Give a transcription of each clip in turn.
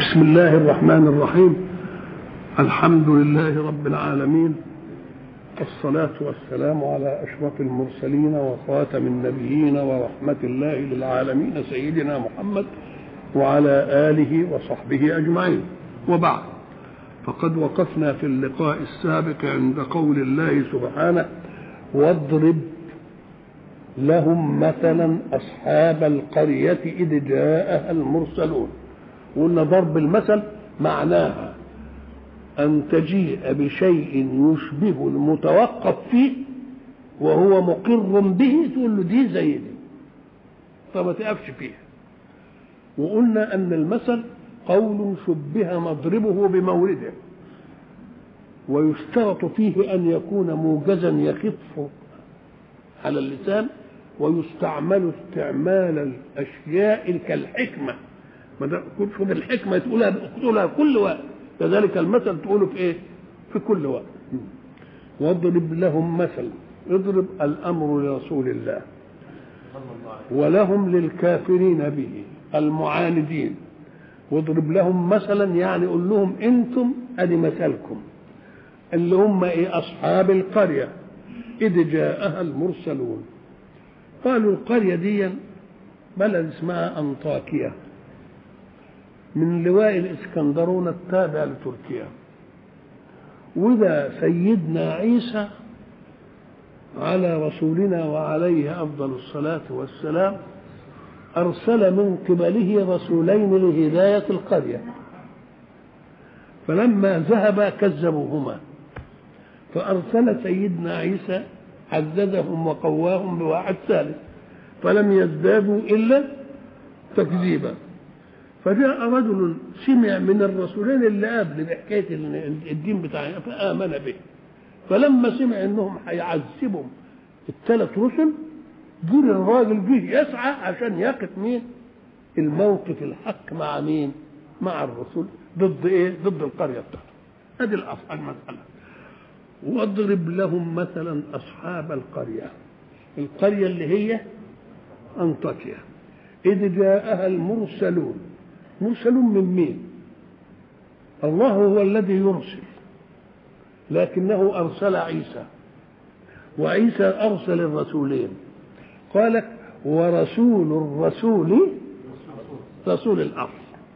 بسم الله الرحمن الرحيم الحمد لله رب العالمين الصلاة والسلام على أشرف المرسلين وخاتم النبيين ورحمة الله للعالمين سيدنا محمد وعلى آله وصحبه أجمعين وبعد فقد وقفنا في اللقاء السابق عند قول الله سبحانه واضرب لهم مثلا أصحاب القرية إذ جاءها المرسلون قلنا ضرب المثل معناها أن تجيء بشيء يشبه المتوقف فيه وهو مقر به تقول له دي زي دي فما تقفش فيها وقلنا أن المثل قول شبه مضربه بمورده ويشترط فيه أن يكون موجزا يخف على اللسان ويستعمل استعمال الأشياء كالحكمة ما شوف الحكمة تقولها تقولها كل وقت كذلك المثل تقوله في ايه؟ في كل وقت واضرب لهم مثل اضرب الامر لرسول الله ولهم للكافرين به المعاندين واضرب لهم مثلا يعني قول لهم انتم ادي مثلكم اللي هم ايه اصحاب القريه اذ جاءها المرسلون قالوا القريه دي بلد اسمها انطاكيه من لواء الاسكندرون التابع لتركيا وذا سيدنا عيسى على رسولنا وعليه افضل الصلاه والسلام ارسل من قبله رسولين لهدايه القريه فلما ذهبا كذبوهما فارسل سيدنا عيسى عززهم وقواهم بواحد ثالث فلم يزدادوا الا تكذيبا فجاء رجل سمع من الرسولين اللي قبل بحكايه الدين بتاعنا فامن به فلما سمع انهم هيعذبهم الثلاث رسل جري الراجل جه يسعى عشان يقف مين؟ الموقف الحق مع مين؟ مع الرسل ضد ايه؟ ضد القريه بتاعته. ادي المساله. واضرب لهم مثلا اصحاب القريه. القريه اللي هي انطاكيا. اذ جاءها المرسلون مرسلون من مين الله هو الذي يرسل لكنه ارسل عيسى وعيسى ارسل الرسولين قال ورسول الرسول رسول الاصل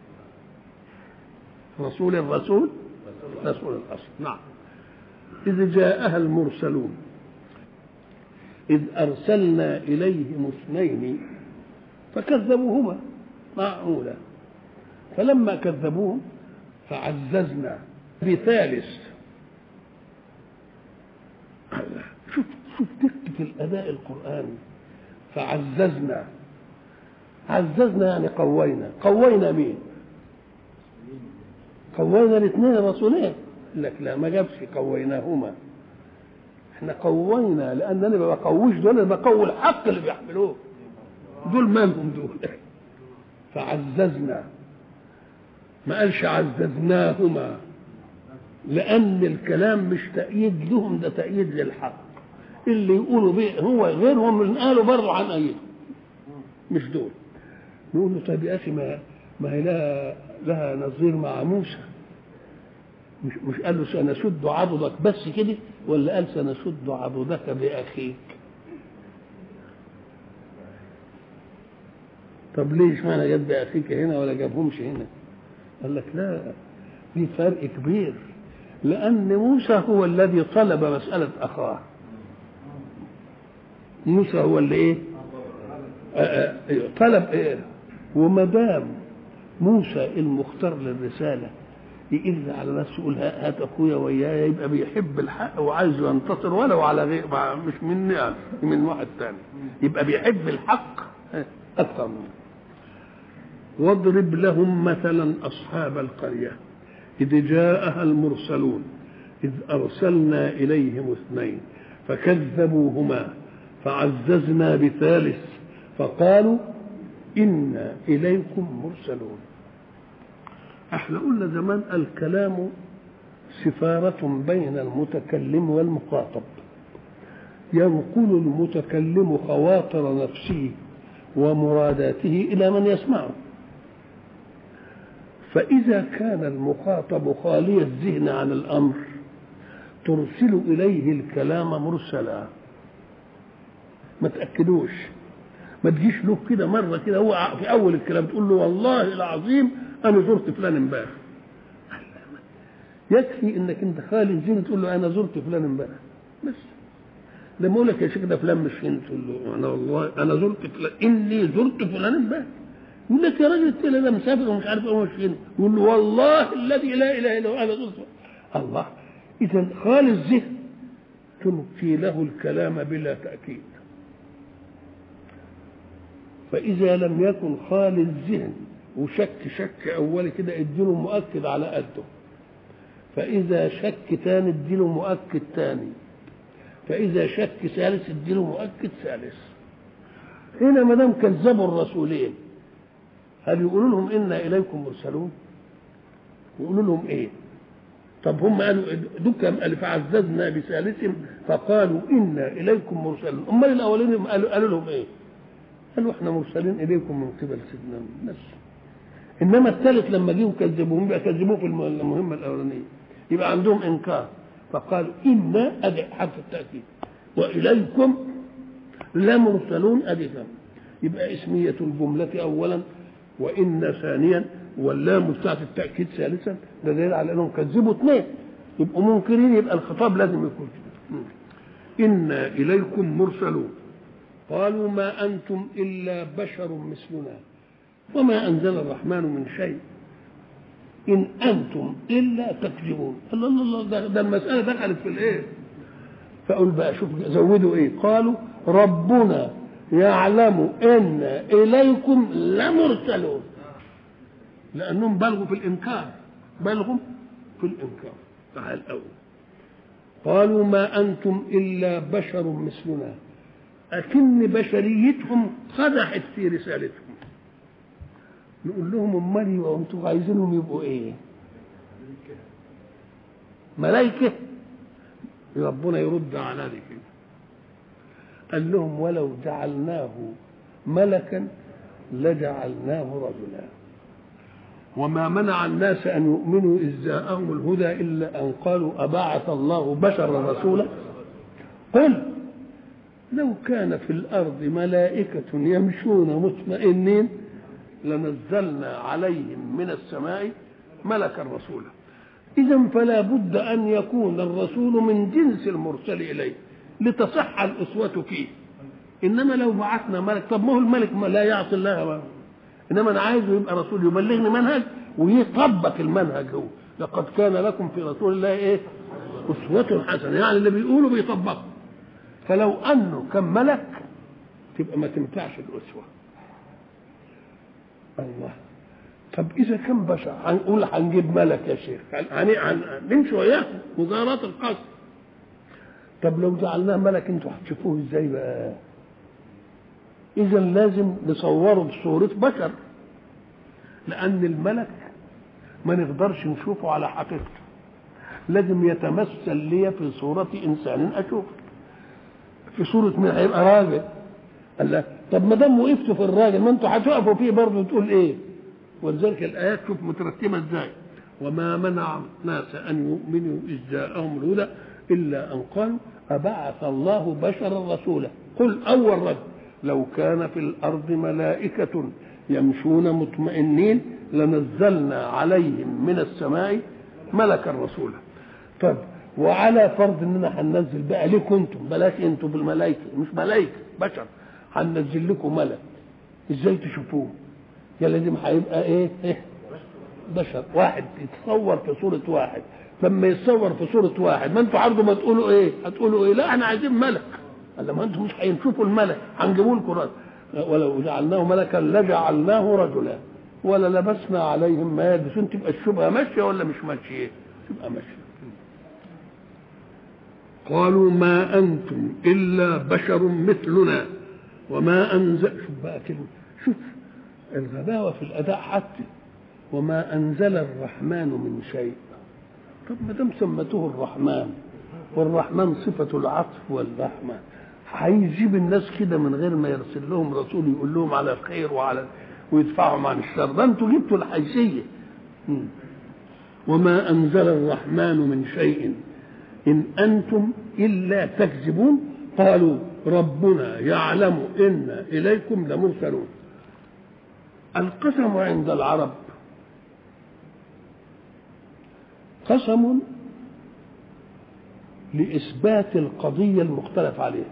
رسول الرسول رسول الاصل نعم اذ جاءها المرسلون اذ ارسلنا اليهم اثنين فكذبوهما معقوله فلما كذبوهم فعززنا بثالث شوف شوف دقة الأداء القرآني فعززنا عززنا يعني قوينا قوينا مين قوينا الاثنين الرسولين لك لا ما جابش قويناهما احنا قوينا لان انا ما بقويش دول انا بقوي الحق اللي بيحملوه دول مالهم دول فعززنا ما قالش عززناهما لأن الكلام مش تأييد لهم ده تأييد للحق اللي يقولوا به هو غيرهم اللي قالوا برضه عن أيده مش دول نقول له طيب يا أخي ما ما هي لها لها نظير مع موسى مش مش قال له سنشد عضدك بس كده ولا قال سنشد عضدك بأخيك طب ليه اشمعنى جاب بأخيك هنا ولا جابهمش هنا؟ قال لك لا في فرق كبير لأن موسى هو الذي طلب مسألة أخاه موسى هو اللي إيه؟ آآ آآ طلب إيه؟ وما دام موسى المختار للرسالة يقل على نفسه يقول هات أخويا وياي يبقى بيحب الحق وعايز ينتصر ولو على غير مش مني من واحد تاني يبقى بيحب الحق أكثر منه واضرب لهم مثلا اصحاب القريه اذ جاءها المرسلون اذ ارسلنا اليهم اثنين فكذبوهما فعززنا بثالث فقالوا انا اليكم مرسلون احنا قلنا زمان الكلام سفاره بين المتكلم والمخاطب ينقل المتكلم خواطر نفسه ومراداته الى من يسمعه فإذا كان المخاطب خالي الذهن عن الأمر ترسل إليه الكلام مرسلا ما تأكدوش ما تجيش له كده مرة كده هو في أول الكلام تقول له والله العظيم أنا زرت فلان امبارح يكفي انك انت خالي الذهن تقول له انا زرت فلان امبارح بس لما اقول لك يا شيخ ده فلان مش هنا تقول له انا والله انا زرت فلان اني زرت فلان امبارح يقول لك يا راجل التاني ده مسافر ومش عارف ايه مش هنا يقول له والله الذي لا اله الا هو انا زرت الله اذا خالي الذهن تلقي له الكلام بلا تاكيد فاذا لم يكن خالي الذهن وشك شك اولي كده اديله مؤكد على قده فإذا شك تاني اديله مؤكد تاني فإذا شك ثالث اديله مؤكد ثالث هنا ما دام كذبوا الرسولين هل يقولوا لهم إنا إليكم مرسلون؟ يقولوا لهم إيه؟ طب هم قالوا دكم قال فعززنا بثالثهم فقالوا إنا إليكم مرسلون أمال الأولين قالوا, قالوا لهم إيه؟ قالوا إحنا مرسلين إليكم من قبل سيدنا بس انما الثالث لما جيوا كذبوهم يبقى كذبوه في المهمه الاولانيه يبقى عندهم انكار فقالوا انا ادي حرف التاكيد واليكم لمرسلون ادي يبقى اسميه الجمله اولا وان ثانيا واللام بتاعت التاكيد ثالثا ده دليل على انهم كذبوا اثنين يبقوا منكرين يبقى الخطاب لازم يكون كده انا اليكم مرسلون قالوا ما انتم الا بشر مثلنا وما أنزل الرحمن من شيء إن أنتم إلا تكذبون الله الله الله ده, ده المسألة دخلت في الإيه فأقول بقى شوف زودوا إيه قالوا ربنا يعلم إن إليكم لمرسلون لأنهم بلغوا في الإنكار بلغوا في الإنكار تعال الأول قالوا ما أنتم إلا بشر مثلنا أكن بشريتهم قدحت في رسالتهم نقول لهم امال يبقوا انتوا عايزينهم يبقوا ايه؟ ملائكة ربنا يرد على ذلك قال لهم ولو جعلناه ملكا لجعلناه رجلا وما منع الناس ان يؤمنوا اذ جاءهم الهدى الا ان قالوا ابعث الله بشرا رسولا قل لو كان في الارض ملائكه يمشون مطمئنين لنزلنا عليهم من السماء ملكا رسولا اذا فلا بد ان يكون الرسول من جنس المرسل اليه لتصح الاسوه فيه انما لو بعثنا ملك طب ما هو الملك لا يعصي الله ما. انما انا عايزه يبقى رسول يبلغني منهج ويطبق المنهج هو لقد كان لكم في رسول الله ايه اسوه حسنه يعني اللي بيقوله بيطبقه فلو انه كان ملك تبقى ما تنفعش الاسوه الله طب اذا كان بشر هنقول هنجيب ملك يا شيخ يعني عن نمشي وياكم مجاراة القصر طب لو جعلناه ملك انتوا هتشوفوه ازاي بقى اذا لازم نصوره بصورة بشر لان الملك ما نقدرش نشوفه على حقيقته لازم يتمثل لي في صورة انسان اشوفه في صورة مين هيبقى راجل قال لك طب ما دام وقفتوا في الراجل ما انتوا هتقفوا فيه برضه تقول ايه ولذلك الايات شوف مترتبه ازاي وما منع الناس ان يؤمنوا اذ جاءهم الهدى الا ان قالوا ابعث الله بشرا رسولا قل اول رجل لو كان في الارض ملائكه يمشون مطمئنين لنزلنا عليهم من السماء ملكا رسولا طب وعلى فرض اننا هننزل بقى ليه كنتم بلاش انتم بالملائكه مش ملائكه بشر هننزل لكم ملك ازاي تشوفوه يا لازم هيبقى ايه ايه بشر واحد يتصور في صورة واحد لما يتصور في صورة واحد ما انتوا عرضوا ما تقولوا ايه هتقولوا ايه لا احنا عايزين ملك قال ما انتوا مش هينشوفوا الملك هنجيبوا لكم رجل ولو جعلناه ملكا لجعلناه رجلا ولا لبسنا عليهم ما يلبسون تبقى الشبهه ماشيه ولا مش ماشيه؟ تبقى ماشيه قالوا ما انتم الا بشر مثلنا وما انزل شوف بقى كلمه شوف الغباوه في الاداء حتى وما انزل الرحمن من شيء طب ما دام سمته الرحمن والرحمن صفه العطف والرحمه هيجيب الناس كده من غير ما يرسل لهم رسول يقول لهم على الخير وعلى ويدفعهم عن الشر ده انتوا جبتوا الحيثيه وما أنزل الرحمن من شيء إن أنتم إلا تكذبون قالوا ربنا يعلم إن إليكم لمرسلون القسم عند العرب قسم لإثبات القضية المختلف عليها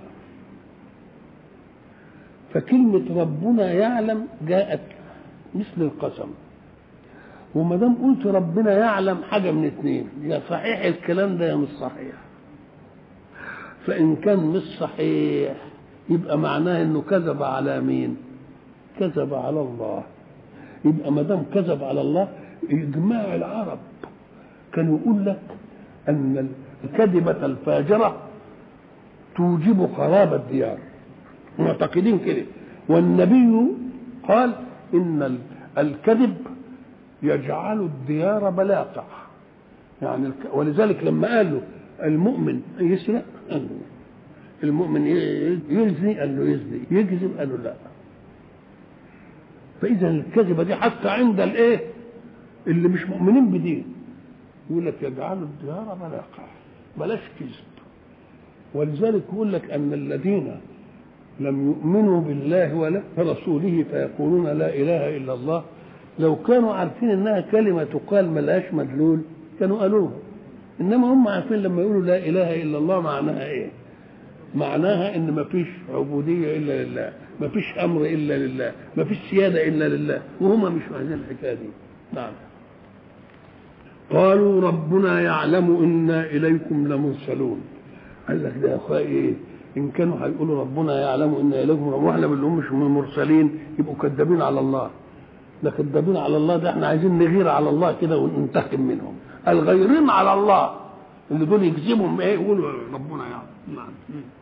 فكلمة ربنا يعلم جاءت مثل القسم وما دام قلت ربنا يعلم حاجة من اتنين يا صحيح الكلام ده يا مش صحيح فإن كان مش صحيح يبقى معناه إنه كذب على مين؟ كذب على الله يبقى ما دام كذب على الله إجماع العرب كان يقول لك أن الكذبة الفاجرة توجب خراب الديار معتقدين كده والنبي قال إن الكذب يجعل الديار بلاقع يعني ولذلك لما قال له المؤمن يسرق قال له المؤمن يزني قال له يزني يكذب قال له لا فاذا الكذبه دي حتى عند الايه اللي مش مؤمنين بدين يقول لك يجعل الديار بلاقع بلاش كذب ولذلك يقول لك ان الذين لم يؤمنوا بالله ولا رسوله فيقولون لا اله الا الله لو كانوا عارفين انها كلمه تقال ملهاش مدلول كانوا قالوها انما هم عارفين لما يقولوا لا اله الا الله معناها ايه معناها ان ما فيش عبوديه الا لله ما فيش امر الا لله ما فيش سياده الا لله وهم مش عايزين الحكايه دي نعم قالوا ربنا يعلم انا اليكم لمرسلون قال لك ده يا اخويا ايه ان كانوا هيقولوا ربنا يعلم انا اليكم واحنا بنقول مش مرسلين يبقوا كذابين على الله ده كذابين على الله ده احنا عايزين نغير على الله كده وننتقم منهم الغيرين على الله اللي دول يكذبهم ايه يقولوا ربنا يعلم نعم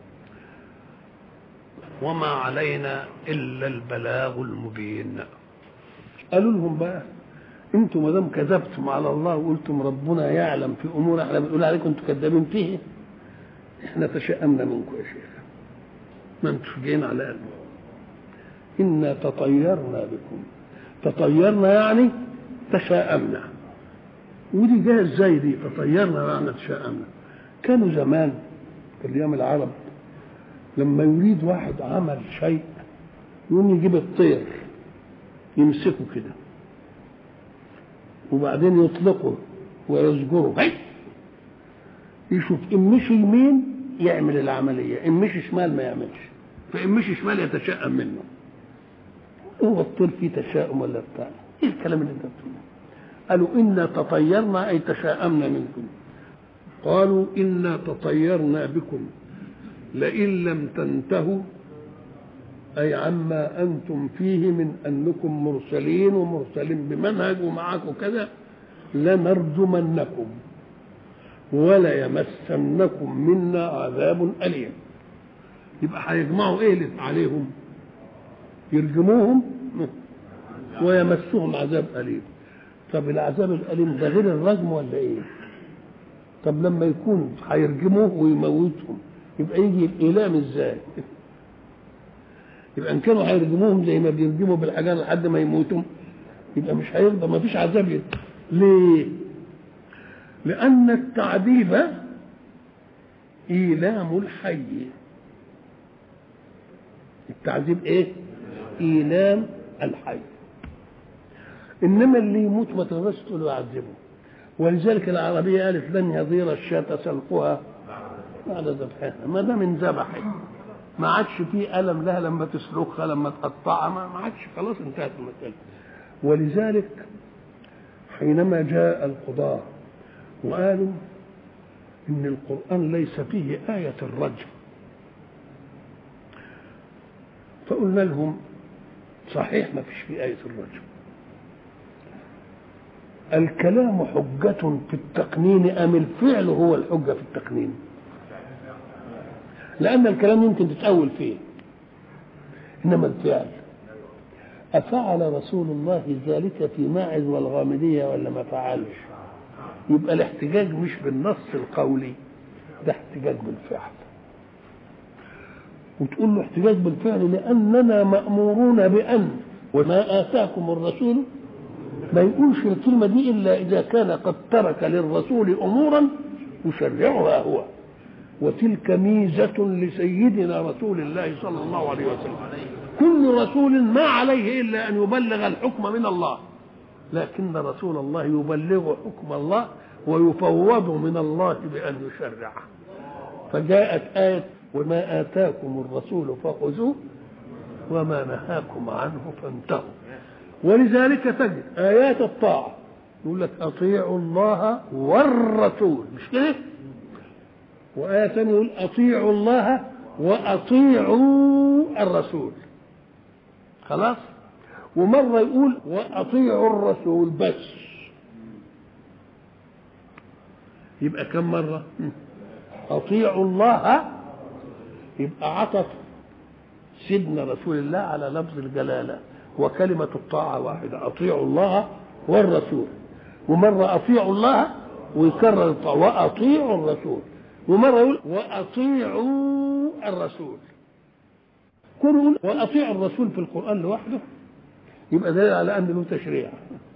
وما علينا الا البلاغ المبين قالوا لهم بقى انتم ما دام كذبتم على الله وقلتم ربنا يعلم في امور احنا بنقول عليكم انتم كذابين فيه احنا تشأمنا منكم يا شيخ ما انتم جايين على قلبه انا تطيرنا بكم تطيرنا يعني تشاءمنا ودي جايه ازاي دي تطيرنا يعني تشاءمنا كانوا زمان في ايام العرب لما يريد واحد عمل شيء يقوم يجيب الطير يمسكه كده وبعدين يطلقه ويزجره هي يشوف ان مشي يمين يعمل العمليه ان مشي شمال ما يعملش فان مشي شمال يتشائم منه هو الطير فيه تشاؤم ولا بتاع ايه الكلام اللي انت بتقوله قالوا انا تطيرنا اي تشاءمنا منكم قالوا انا تطيرنا بكم لئن لم تنتهوا اي عما انتم فيه من انكم مرسلين ومرسلين بمنهج ومعاكم كذا لنرجمنكم ولا يمسنكم منا عذاب اليم يبقى هيجمعوا ايه عليهم يرجموهم ويمسهم عذاب أليم طب العذاب الأليم ده غير الرجم ولا إيه طب لما يكون هيرجموه ويموتهم يبقى يجي الإيلام إزاي يبقى إن كانوا هيرجموهم زي ما بيرجموا بالحجار لحد ما يموتوا يبقى مش هيرضى ما فيش عذاب يد. ليه لأن التعذيب إيلام الحي التعذيب إيه إيلام الحي إنما اللي يموت ما تقدرش تقول له عذبه ولذلك العربية قالت لن يضير الشاة سلقها بعد ذبحها ما دام انذبحت ما عادش فيه ألم لها لما تسلخها لما تقطعها ما عادش خلاص انتهت المسألة ولذلك حينما جاء القضاة وقالوا إن القرآن ليس فيه آية الرجم فقلنا لهم صحيح ما فيش في آية الرجم الكلام حجة في التقنين أم الفعل هو الحجة في التقنين لأن الكلام يمكن تتأول فيه إنما الفعل أفعل رسول الله ذلك في ماعز والغامدية ولا ما فعلش يبقى الاحتجاج مش بالنص القولي ده احتجاج بالفعل وتقول له احتجاج بالفعل لأننا مأمورون بأن وما آتاكم الرسول ما يقولش الكلمة دي إلا إذا كان قد ترك للرسول أمورا يشرعها هو وتلك ميزة لسيدنا رسول الله صلى الله عليه وسلم كل رسول ما عليه إلا أن يبلغ الحكم من الله لكن رسول الله يبلغ حكم الله ويفوض من الله بأن يشرع فجاءت آية وما آتاكم الرسول فخذوه وما نهاكم عنه فانتهوا ولذلك تجد آيات الطاعة يقول لك أطيعوا الله والرسول مش كده؟ وآية ثانية يقول أطيعوا الله وأطيعوا الرسول خلاص ومرة يقول وأطيعوا الرسول بس يبقى كم مرة أطيعوا الله يبقى عطف سيدنا رسول الله على لفظ الجلالة وكلمة الطاعة واحدة أطيعوا الله والرسول ومرة أطيعوا الله ويكرر الطاعة وأطيعوا الرسول ومرة يقول وأطيعوا الرسول كل يقول وأطيعوا الرسول في القرآن لوحده يبقى دليل على أن له تشريع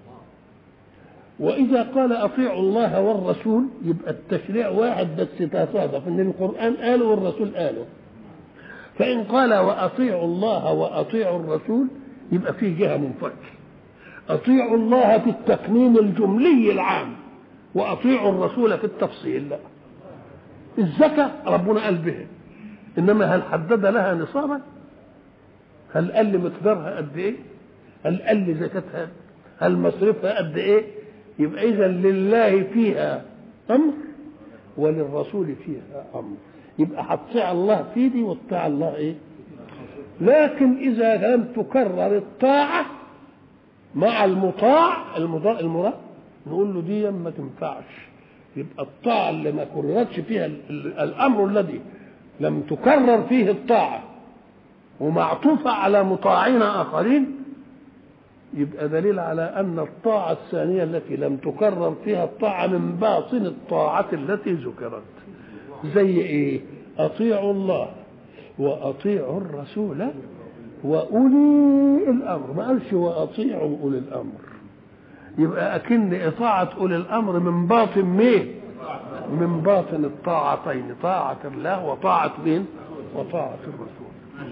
وإذا قال أطيعوا الله والرسول يبقى التشريع واحد بس تصادف إن القرآن قاله والرسول قاله فإن قال وأطيعوا الله وأطيعوا الرسول يبقى فيه جهة منفكة أطيعوا الله في التقنين الجملي العام وأطيعوا الرسول في التفصيل لا الزكاة ربنا قال به إنما هل حدد لها نصابا هل قال لي مقدارها قد إيه هل قال لي زكاتها هل مصرفها قد إيه يبقى إذا لله فيها أمر وللرسول فيها أمر يبقى هتطيع الله في دي وتطيع الله إيه لكن إذا لم تكرر الطاعة مع المطاع المطاع المراد نقول له دي ما تنفعش يبقى الطاعة اللي ما كررتش فيها الأمر الذي لم تكرر فيه الطاعة ومعطوفة على مطاعين آخرين يبقى دليل على أن الطاعة الثانية التي لم تكرر فيها الطاعة من باطن الطاعة التي ذكرت زي إيه أطيعوا الله وأطيعوا الرسول وأولي الأمر ما قالش وأطيعوا أولي الأمر يبقى أكن إطاعة أولي الأمر من باطن مين من باطن الطاعتين طاعة الله وطاعة مين وطاعة الرسول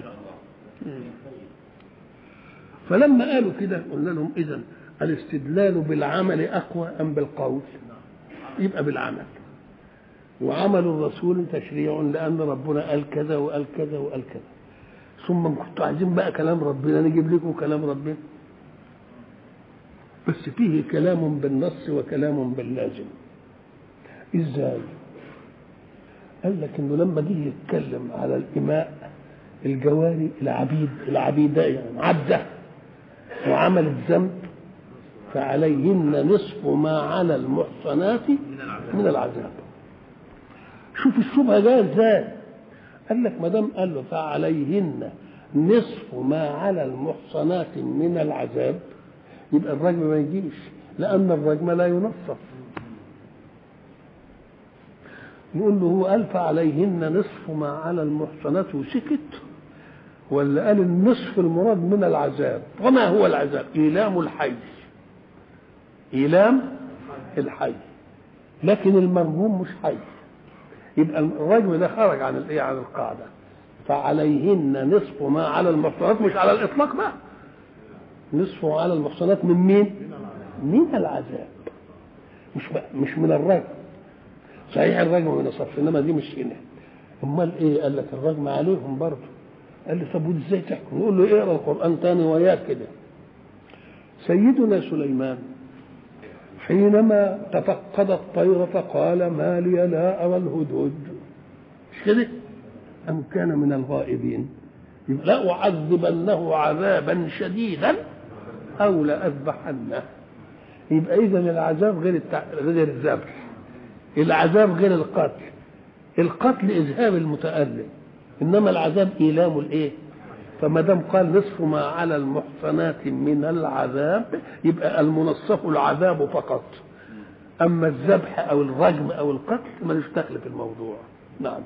فلما قالوا كده قلنا لهم إذا الاستدلال بالعمل أقوى أم بالقول يبقى بالعمل وعمل الرسول تشريع لأن ربنا قال كذا وقال كذا وقال كذا ثم كنتوا عايزين بقى كلام ربنا نجيب لكم كلام ربنا بس فيه كلام بالنص وكلام باللازم ازاي قال لك انه لما جه يتكلم على الاماء الجواري العبيد العبيدة يعني عبده وعملت ذنب فعليهن نصف ما على المحصنات من العذاب شوف الشبهه جايه ازاي قال لك ما دام قال له فعليهن نصف ما على المحصنات من العذاب يبقى الرجم ما يجيش لان الرجم لا ينصف نقول له هو قال فعليهن نصف ما على المحصنات وسكت ولا قال النصف المراد من العذاب وما هو العذاب إيلام الحي إيلام الحي لكن المرجوم مش حي يبقى الرجم ده خرج عن الايه عن القاعده فعليهن نصف ما على المحصنات مش على الاطلاق بقى نصف على المحصنات من مين؟ من العذاب مش بقى مش من الرجم صحيح الرجم من الصف انما دي مش هنا امال ايه قال لك الرجم عليهم برضه قال لي طب وازاي تحكم نقول له اقرا القران تاني وياك كده سيدنا سليمان حينما تفقد الطير فقال ما لي لا ارى الهدهد مش كده ام كان من الغائبين لا أعذبنه عذابا شديدا أو لأذبحنه يبقى إذا العذاب غير التع... غير الذبح العذاب غير القتل القتل إذهاب المتألم إنما العذاب إيلام الإيه؟ فما دام قال نصف ما على المحصنات من العذاب يبقى المنصف العذاب فقط أما الذبح أو الرجم أو القتل ملوش دخل في الموضوع نعم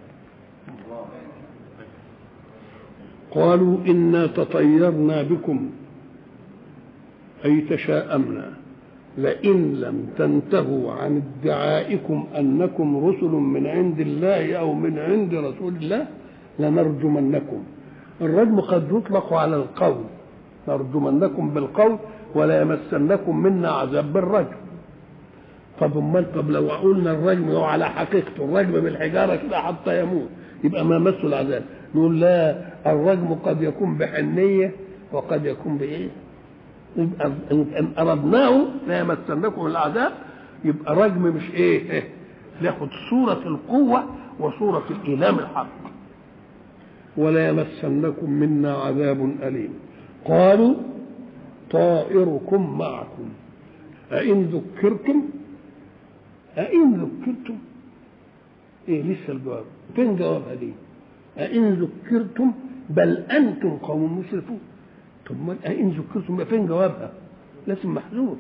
قالوا إنا تطيرنا بكم أي تشاءمنا لئن لم تنتهوا عن ادعائكم انكم رسل من عند الله او من عند رسول الله لنرجمنكم الرجم قد يطلق على القول نرجمنكم بالقول ولا يمسنكم منا عذاب بالرجم طب امال طب لو قلنا الرجم هو على حقيقته الرجم بالحجاره كده حتى يموت يبقى ما مسه العذاب نقول لا الرجم قد يكون بحنيه وقد يكون بايه؟ يبقى ان اردناه لا يمسنكم العذاب يبقى رجم مش ايه؟ إيه؟ ياخد صوره القوه وصوره الايلام الحق ولا يمسنكم منا عذاب اليم قالوا طائركم معكم أئن ذكرتم أئن ذكرتم إيه لسه الجواب فين جوابها دي أئن ذكرتم بل أنتم قوم مسرفون طب ما أئن ذكرتم فين جوابها لازم محذوف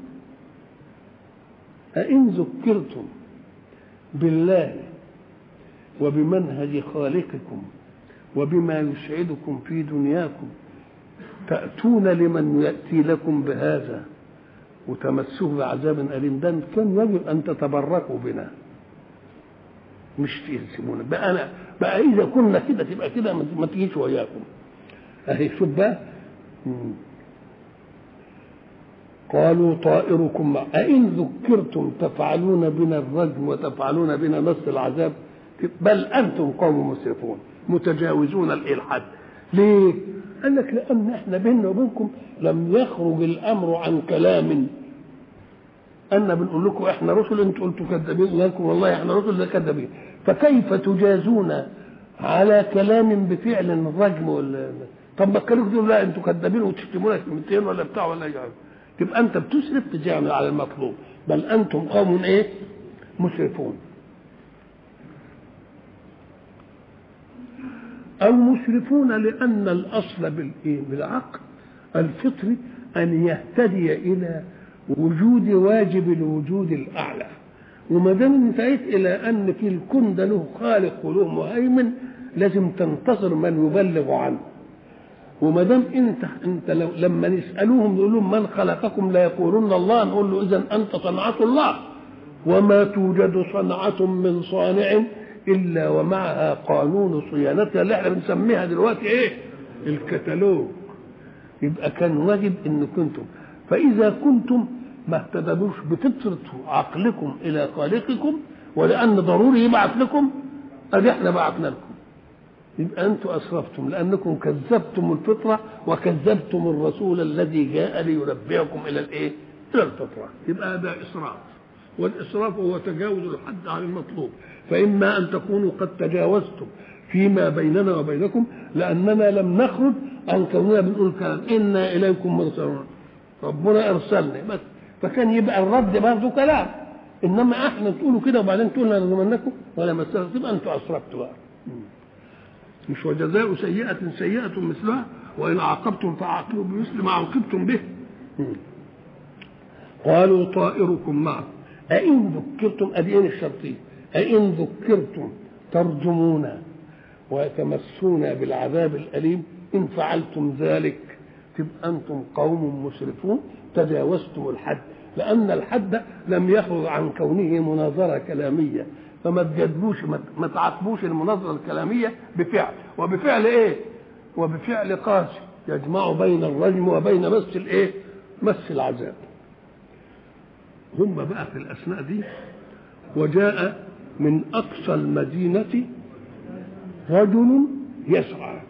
أئن ذكرتم بالله وبمنهج خالقكم وبما يسعدكم في دنياكم تأتون لمن يأتي لكم بهذا وتمسوه بعذاب أليم ده كان يجب أن تتبركوا بنا مش تهزمونا بقى أنا بقى إذا كنا كده تبقى كده ما تجيش وياكم أهي شوف بقى قالوا طائركم مع أئن ذكرتم تفعلون بنا الرجم وتفعلون بنا نص العذاب بل أنتم قوم مسرفون متجاوزون الإلحاد ليه؟ قال لك لأن احنا بيننا وبينكم لم يخرج الأمر عن كلام أنا بنقول لكم احنا رسل انتوا قلتوا كذابين لكم والله احنا رسل لا كذابين فكيف تجازون على كلام بفعل الرجم ولا طب ما كانوا تقولوا لا انتوا كذابين وتشتمونا كلمتين ولا بتاع ولا يعني تبقى انت بتسرف تجامل على المطلوب بل انتم قوم ايه؟ مسرفون أو مسرفون لأن الأصل بالإيه؟ بالعقل الفطري أن يهتدي إلى وجود واجب الوجود الأعلى وما دام انتهيت إلى أن في الكون ده له خالق وله مهيمن لازم تنتصر من يبلغ عنه وما دام انت انت لو لما نسالوهم نقول لهم من خلقكم لا يقولون الله نقول له اذا انت صنعه الله وما توجد صنعه من صانع الا ومعها قانون صيانتها اللي احنا بنسميها دلوقتي ايه؟ الكتالوج يبقى كان واجب ان كنتم فاذا كنتم ما اهتدلوش بفطره عقلكم الى خالقكم ولان ضروري يبعث لكم ادي احنا بعثنا لكم يبقى انتم اسرفتم لانكم كذبتم الفطره وكذبتم الرسول الذي جاء لينبئكم الى الايه؟ الى الفطره يبقى هذا اسراف والاسراف هو تجاوز الحد عن المطلوب فإما أن تكونوا قد تجاوزتم فيما بيننا وبينكم لأننا لم نخرج عن كوننا بنقول كلام إنا إليكم مرسلون ربنا أرسلنا بس فكان يبقى الرد برضه كلام إنما إحنا تقولوا كده وبعدين تقولوا نضمنكم ولا مسألة تبقى أنتوا أسرفتوا بقى مش وجزاء سيئة سيئة مثلها وإن عاقبتم فعاقبوا بمثل ما عوقبتم به قالوا طائركم معكم أئن ذكرتم أدين الشرطين أئن ذكرتم ترجمون وتمسون بالعذاب الأليم إن فعلتم ذلك تبقى أنتم قوم مسرفون تجاوزتم الحد لأن الحد لم يخرج عن كونه مناظرة كلامية فما تجادلوش ما تعاقبوش المناظرة الكلامية بفعل وبفعل إيه؟ وبفعل قاسي يجمع بين الرجم وبين مس الإيه؟ مس العذاب هم بقى في الأثناء دي وجاء من أقصى المدينة رجل يسعى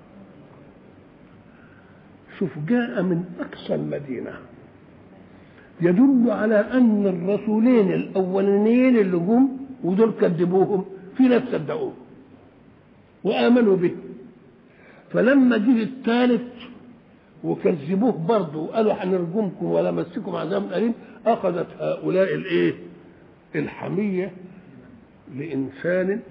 شوف جاء من أقصى المدينة يدل على أن الرسولين الأولانيين اللي جم ودول كذبوهم في ناس صدقوه وآمنوا به فلما جه الثالث وكذبوه برضه وقالوا هنرجمكم ولا مسكم عذاب أليم أخذت هؤلاء الإيه؟ الحمية لإنسان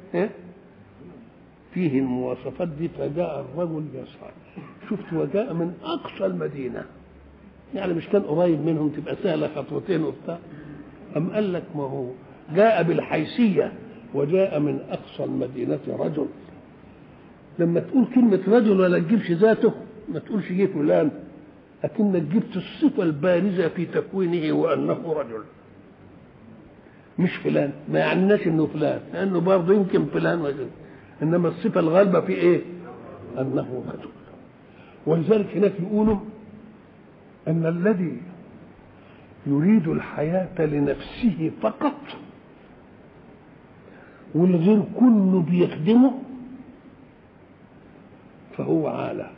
فيه المواصفات دي فجاء الرجل يسعى شفت وجاء من أقصى المدينة يعني مش كان قريب منهم تبقى سهلة خطوتين وبتاع أم قال لك ما هو جاء بالحيثية وجاء من أقصى المدينة رجل لما تقول كلمة رجل ولا تجيبش ذاته ما تقولش جه فلان أكنك جبت الصفة البارزة في تكوينه وأنه رجل مش فلان ما يعنيناش انه فلان لانه برضه يمكن فلان وجل. انما الصفه الغالبه في ايه؟ انه رجل ولذلك هناك يقولوا ان الذي يريد الحياه لنفسه فقط والغير كله بيخدمه فهو عاله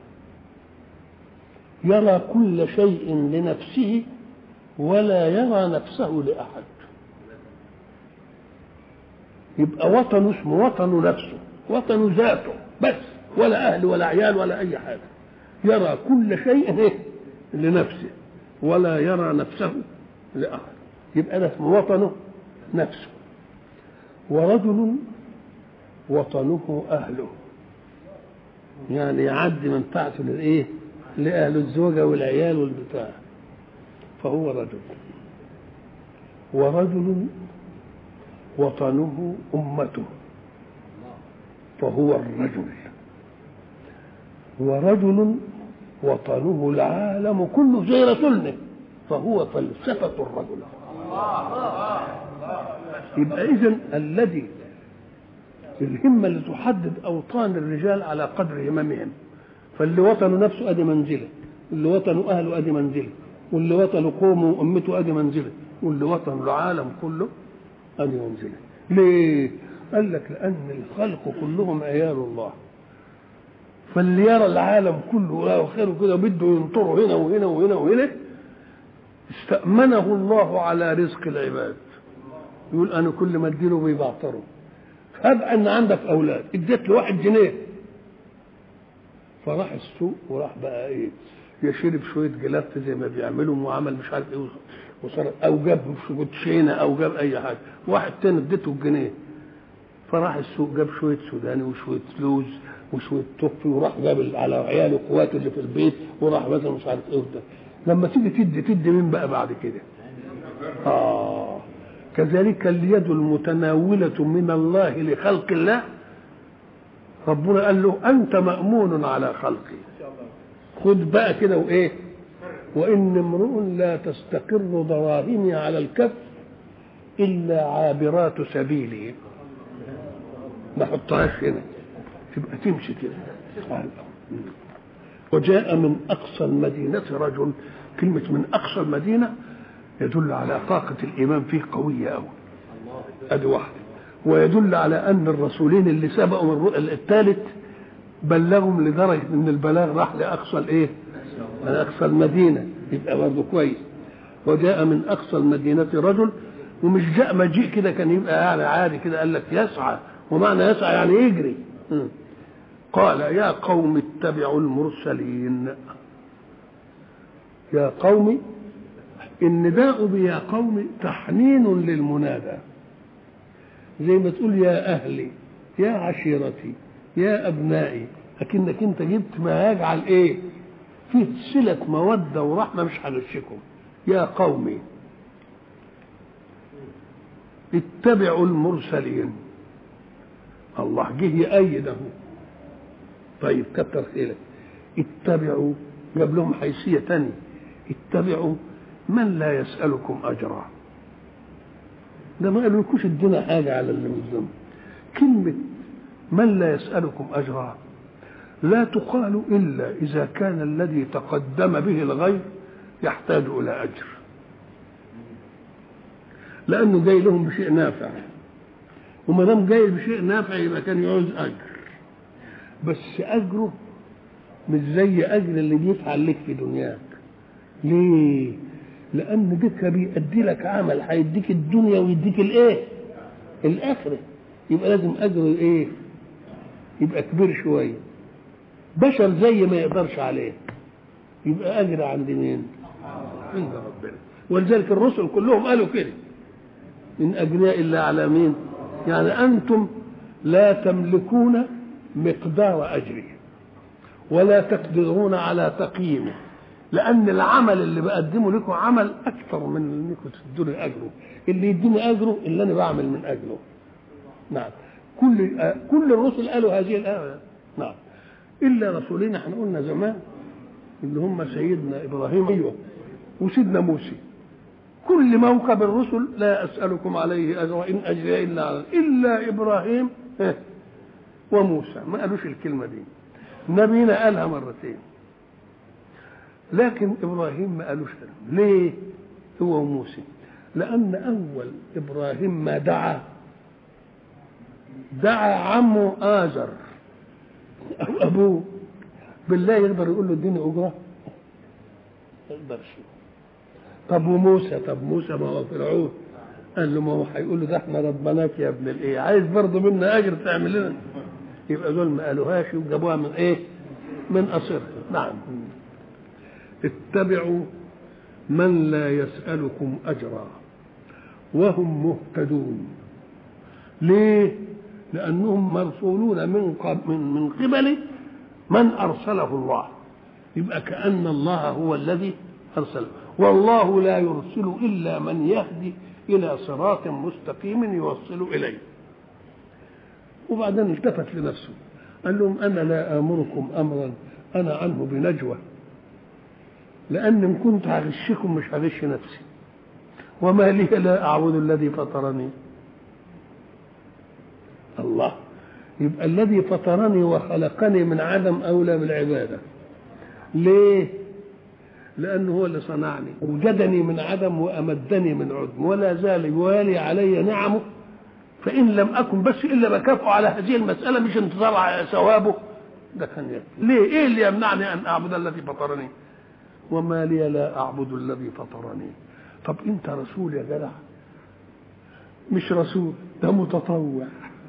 يرى كل شيء لنفسه ولا يرى نفسه لاحد يبقى وطنه اسمه وطن نفسه وطن ذاته بس ولا اهل ولا عيال ولا اي حاجه يرى كل شيء إيه؟ لنفسه ولا يرى نفسه لاحد يبقى ده اسمه وطنه نفسه ورجل وطنه اهله يعني يعدي منفعته للايه لاهل الزوجه والعيال والبتاع فهو رجل ورجل وطنه أمته فهو الرجل ورجل وطنه العالم كله زي رسولنا فهو فلسفة الرجل يبقى إذا الذي الهمة اللي تحدد أوطان الرجال على قدر هممهم فاللي وطنه نفسه أدي منزله واللي وطنه أهله أدي منزله واللي وطنه قومه وأمته أدي منزله واللي وطنه العالم كله أن ينزله ليه؟ قال لك لأن الخلق كلهم عيال الله فاللي يرى العالم كله له خير كده بده ينطره هنا وهنا وهنا وهنا استأمنه الله على رزق العباد يقول أنا كل ما اديله بيبعتره هب أن عندك أولاد اديت لواحد جنيه فراح السوق وراح بقى ايه يشرب شويه جلافه زي ما بيعملوا وعمل مش عارف ايه وصار او جاب كوتشينه او جاب اي حاجه واحد تاني اديته الجنيه فراح السوق جاب شويه سوداني وشويه لوز وشويه توفي وراح جاب على عياله اخواته اللي في البيت وراح مثلا مش عارف ايه وده لما تيجي تدي تدي مين بقى بعد كده؟ اه كذلك اليد المتناولة من الله لخلق الله ربنا قال له أنت مأمون على خلقي خد بقى كده وإيه وإن امرؤ لا تستقر دراهمي على الكف إلا عابرات سبيلي ما حطهاش هنا تبقى تمشي كده وجاء من أقصى المدينة رجل كلمة من أقصى المدينة يدل على طاقة الإيمان فيه قوية أوي أدي واحدة ويدل على أن الرسولين اللي سبقوا من الثالث بلغهم لدرجة أن البلاغ راح لأقصى الإيه؟ لأقصى المدينة يبقى برضه كويس وجاء من أقصى المدينة رجل ومش جاء مجيء كده كان يبقى يعني عادي كده قال لك يسعى ومعنى يسعى يعني يجري قال يا قوم اتبعوا المرسلين يا قوم النداء بيا قوم تحنين للمنادى زي ما تقول يا أهلي يا عشيرتي يا أبنائي لكنك أنت جبت ما يجعل إيه فيه صلة مودة ورحمة مش هنشكم يا قومي اتبعوا المرسلين الله جه يأيده طيب كتر خيرك اتبعوا جاب لهم حيثية تانية اتبعوا من لا يسألكم أجرا ده ما قالولكوش ادينا حاجة على اللي قدام كلمة من لا يسألكم أجرا لا تقال إلا إذا كان الذي تقدم به الغير يحتاج إلى أجر لأنه جاي لهم بشيء نافع وما دام جاي بشيء نافع يبقى كان يعوز أجر بس أجره مش زي أجر اللي بيفعل لك في دنياك ليه؟ لأن ديك بيأدي لك عمل هيديك الدنيا ويديك الإيه؟ الآخرة يبقى لازم أجره إيه؟ يبقى كبير شوية بشر زي ما يقدرش عليه يبقى أجر عند مين؟ عند ربنا ولذلك الرسل كلهم قالوا كده إن أجناء إلا على مين؟ يعني أنتم لا تملكون مقدار أجره ولا تقدرون على تقييمه لان العمل اللي بقدمه لكم عمل اكثر من انكم تدوني اجره اللي يديني اجره اللي انا بعمل من اجله نعم كل آه كل الرسل قالوا هذه الايه نعم الا رسولين احنا قلنا زمان اللي هم سيدنا ابراهيم ايوه وسيدنا موسى كل موكب الرسل لا اسالكم عليه اجرا ان اجري الا على الا ابراهيم وموسى ما قالوش الكلمه دي نبينا قالها مرتين لكن ابراهيم ما قالوش ليه هو وموسى لان اول ابراهيم ما دعا دعا عمه آزر أو أبوه بالله يقدر يقول له اديني أجرة؟ ما يقدرش طب وموسى طب موسى ما هو فرعون قال له ما هو هيقول له ده احنا ربناك يا ابن الايه عايز برضه منا اجر تعمل لنا يبقى دول ما قالوهاش وجابوها من ايه؟ من قصرها نعم اتبعوا من لا يسألكم أجرا وهم مهتدون ليه؟ لأنهم مرسولون من من من قبل من أرسله الله يبقى كأن الله هو الذي أرسله والله لا يرسل إلا من يهدي إلى صراط مستقيم يوصل إليه وبعدين التفت لنفسه قال لهم أنا لا آمركم أمرا أنا عنه بنجوى لأن إن كنت هغشكم مش هغش نفسي وما لي لا أعبد الذي فطرني الله يبقى الذي فطرني وخلقني من عدم أولى بالعبادة ليه لأنه هو اللي صنعني وجدني من عدم وأمدني من عدم ولا زال يوالي علي نعمه فإن لم أكن بس إلا بكافئه على هذه المسألة مش انتظار ثوابه ده كان يكفي ليه إيه اللي يمنعني أن أعبد الذي فطرني وما لي لا أعبد الذي فطرني طب أنت رسول يا جدع مش رسول ده متطوع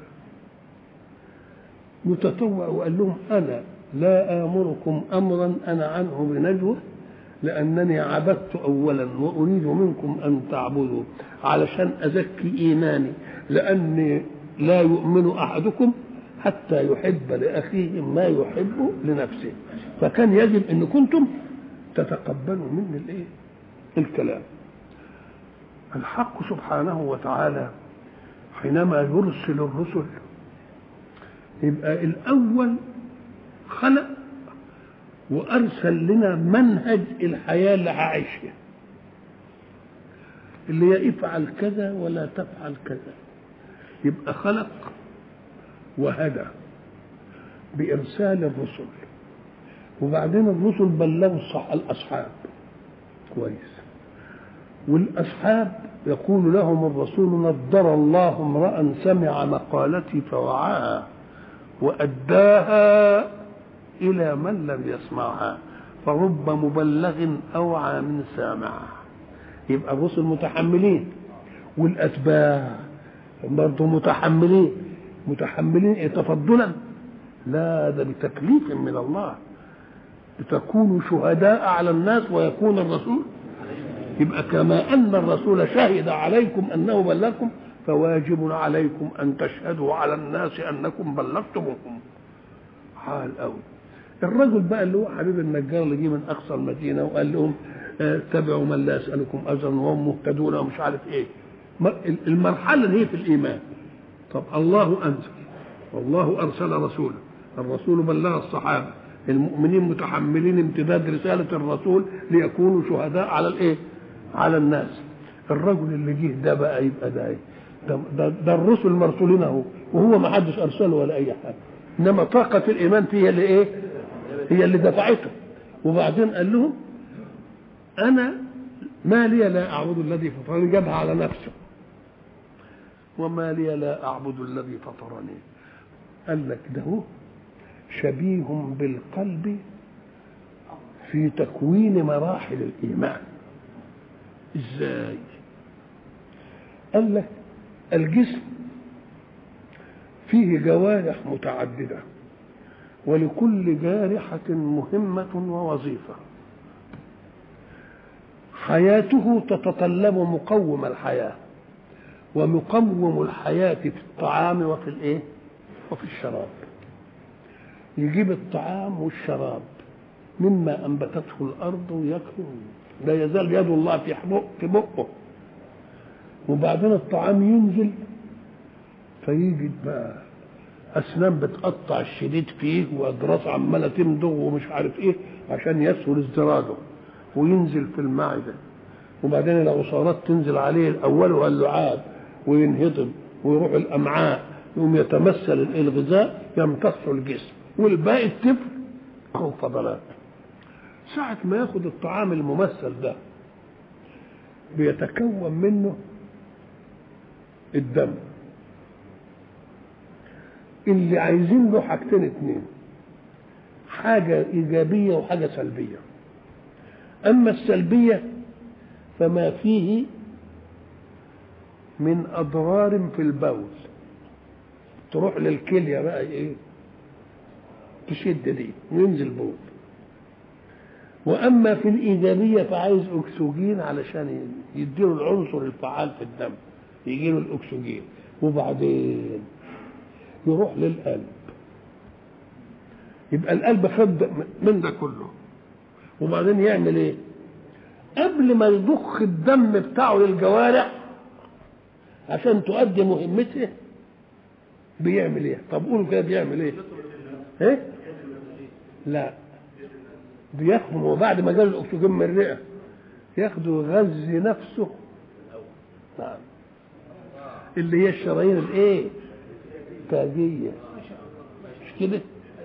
متطوع وقال لهم أنا لا آمركم أمرا أنا عنه بنجوى لأنني عبدت أولا وأريد منكم أن تعبدوا علشان أزكي إيماني لأني لا يؤمن أحدكم حتى يحب لأخيه ما يحب لنفسه فكان يجب أن كنتم تتقبلوا مني الإيه؟ الكلام الحق سبحانه وتعالى حينما يرسل الرسل يبقى الأول خلق وأرسل لنا منهج الحياة اللي هعيشها اللي هي افعل كذا ولا تفعل كذا يبقى خلق وهدى بإرسال الرسل وبعدين الرسل بلغوا الصح الأصحاب كويس والأصحاب يقول لهم الرسول نضر الله امرأ سمع مقالتي فوعاها وأداها إلى من لم يسمعها فرب مبلغ أوعى من سامع يبقى الرسل متحملين والأتباع برضه متحملين متحملين إيه تفضلا لا ده بتكليف من الله لتكونوا شهداء على الناس ويكون الرسول يبقى كما أن الرسول شهد عليكم أنه بلغكم فواجب عليكم أن تشهدوا على الناس أنكم بلغتموهم حال قوي الرجل بقى اللي هو حبيب النجار اللي جه من اقصى المدينه وقال لهم اتبعوا من لا يسالكم اجرا وهم مهتدون ومش عارف ايه المرحله اللي هي في الايمان طب الله انزل والله ارسل رسوله الرسول بلغ الصحابه المؤمنين متحملين امتداد رساله الرسول ليكونوا شهداء على الايه على الناس الرجل اللي جه ده بقى يبقى ده ايه ده, ده, ده الرسل مرسولين اهو وهو ما حدش ارسله ولا اي حاجه انما طاقه الايمان فيها اللي ايه هي اللي دفعته وبعدين قال لهم انا ما لي لا اعبد الذي فطرني جابها على نفسه وما لي لا اعبد الذي فطرني قال لك ده هو شبيه بالقلب في تكوين مراحل الايمان ازاي قال لك الجسم فيه جوارح متعدده ولكل جارحة مهمة ووظيفة حياته تتطلب مقوم الحياة ومقوم الحياة في الطعام وفي الايه؟ وفي الشراب يجيب الطعام والشراب مما أنبتته الأرض ويأكل لا يزال يد الله في بق في بقه وبعدين الطعام ينزل فيجد بقى اسنان بتقطع الشديد فيه واضراس عماله تمضغ ومش عارف ايه عشان يسهل ازدراجه وينزل في المعدة وبعدين العصارات تنزل عليه الأول اللعاب وينهضم ويروح الأمعاء يقوم يتمثل الغذاء يمتص الجسم والباقي الطفل هو فضلات ساعة ما ياخد الطعام الممثل ده بيتكون منه الدم اللي عايزين له حاجتين اتنين حاجة إيجابية وحاجة سلبية أما السلبية فما فيه من أضرار في البول تروح للكلية بقى إيه تشد دي وينزل بول واما في الايجابيه فعايز اكسجين علشان يديله العنصر الفعال في الدم يجيله الاكسجين وبعدين يروح للقلب يبقى القلب خد من ده كله وبعدين يعمل ايه قبل ما يضخ الدم بتاعه للجوارح عشان تؤدي مهمته بيعمل ايه طب قولوا كده بيعمل ايه ايه لا بياخد وبعد ما جاله الاكسجين من الرئه ياخده يغذي نفسه نعم اللي هي الشرايين الايه تاجيه مش كده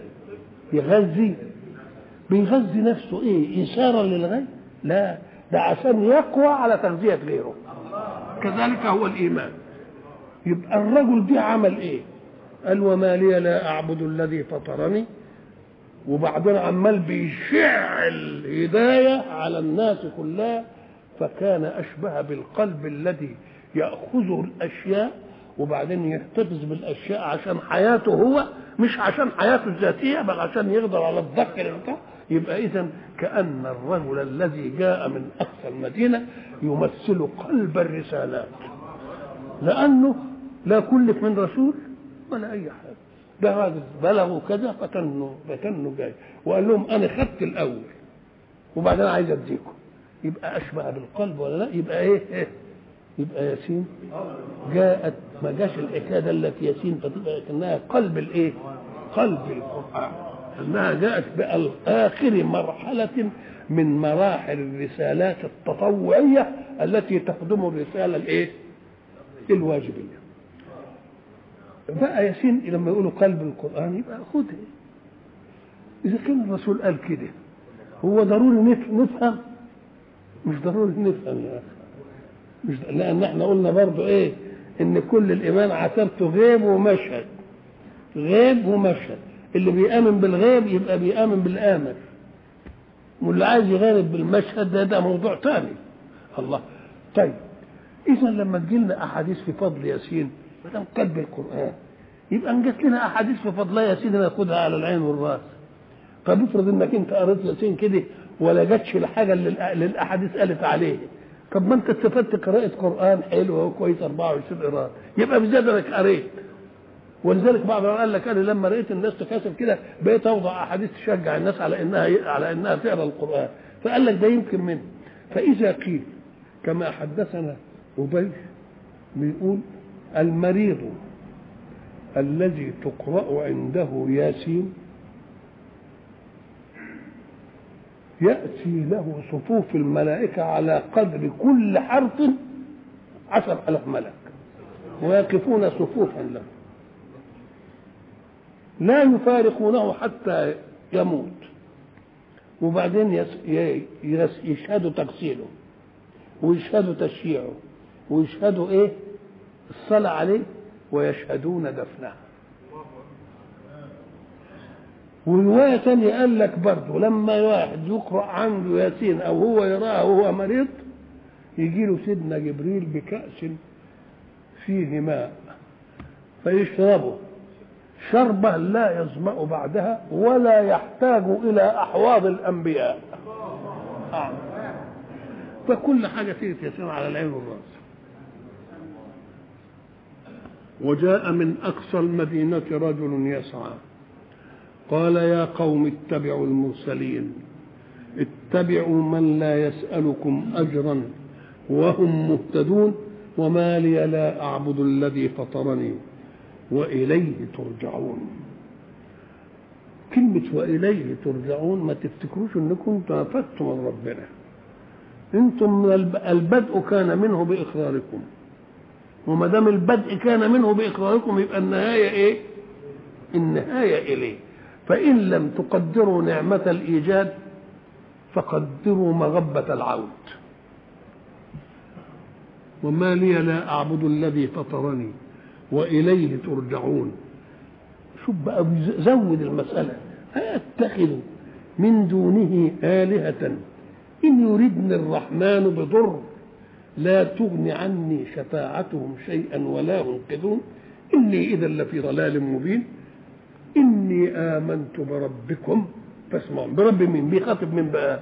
يغذي بيغذي نفسه ايه اشاره للغي لا ده عشان يقوى على تغذيه غيره كذلك هو الايمان يبقى الرجل دي عمل ايه قال وما لي لا اعبد الذي فطرني وبعدين عمال بيشع الهدايه على الناس كلها فكان اشبه بالقلب الذي ياخذ الاشياء وبعدين يحتفظ بالاشياء عشان حياته هو مش عشان حياته الذاتيه بل عشان يقدر على الضك بتاع يبقى اذا كان الرجل الذي جاء من اقصى المدينه يمثل قلب الرسالات لانه لا كلف من رسول ولا اي حاجه ده هذا بلغوا كذا فتنوا فتنوا جاي وقال لهم انا خدت الاول وبعدين عايز اديكم يبقى اشبه بالقلب ولا لا يبقى ايه, إيه؟ يبقى ياسين جاءت ما جاش الحكايه دلت ياسين فتبقى كانها قلب الايه؟ قلب القران انها جاءت باخر مرحله من مراحل الرسالات التطوعيه التي تخدم الرساله الايه؟ الواجبيه. بقى ياسين لما يقولوا قلب القران يبقى خدها اذا كان الرسول قال كده هو ضروري نفهم مش ضروري نفهم يا اخي مش لان احنا قلنا برضو ايه ان كل الايمان عتبته غيب ومشهد غيب ومشهد اللي بيامن بالغيب يبقى بيامن بالامر واللي عايز يغالب بالمشهد ده ده موضوع تاني الله طيب اذا لما تجي لنا احاديث في فضل ياسين ما دام قلب القران يبقى ان جت لنا احاديث في فضلها ياسين ناخدها على العين والراس طب افرض انك انت قريت ياسين كده ولا جاتش الحاجه اللي الاحاديث قالت عليه طب ما انت استفدت قراءة قرآن حلوة وكويس 24 قراءة يبقى بزيادة انك قريت ولذلك بعض قال لك انا لما لقيت الناس تكاسب كده بقيت اوضع احاديث تشجع الناس على انها على انها تقرا القرآن فقال لك ده يمكن منه فاذا قيل كما حدثنا ابي بيقول المريض الذي تقرأ عنده ياسين يأتي له صفوف الملائكة على قدر كل حرف عشر ألف ملك ويقفون صفوفا له لا يفارقونه حتى يموت وبعدين يس يس يشهدوا تغسيله ويشهدوا تشييعه ويشهدوا ايه الصلاة عليه ويشهدون دفنه ورواية تانية قال لك برضه لما واحد يقرأ عنده ياسين أو هو يراه وهو مريض يجي له سيدنا جبريل بكأس فيه ماء فيشربه شربة لا يظمأ بعدها ولا يحتاج إلى أحواض الأنبياء آه. فكل حاجة فيه ياسين على العين والرأس وجاء من أقصى المدينة رجل يسعى قال يا قوم اتبعوا المرسلين اتبعوا من لا يسألكم أجرا وهم مهتدون وما لي لا أعبد الذي فطرني وإليه ترجعون كلمة وإليه ترجعون ما تفتكروش انكم نفدتم من ربنا انتم من الب- البدء كان منه بإقراركم وما دام البدء كان منه بإقراركم يبقى النهاية إيه؟ النهاية إليه فإن لم تقدروا نعمة الإيجاد فقدروا مغبة العود وما لي لا أعبد الذي فطرني وإليه ترجعون شوف بقى زود المسألة أتخذ من دونه آلهة إن يردني الرحمن بضر لا تغن عني شفاعتهم شيئا ولا ينقذون إني إذا لفي ضلال مبين إني آمنت بربكم فاسمعون برب مين بيخاطب مين بقى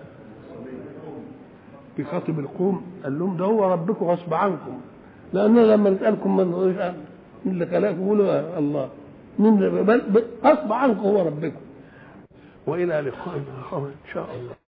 بيخاطب القوم قال لهم ده هو ربكم غصب عنكم لأن لما نسألكم من من اللي خلقكم قولوا الله من بل- بل- غصب عنكم هو ربكم وإلى لقاء آخر إن شاء الله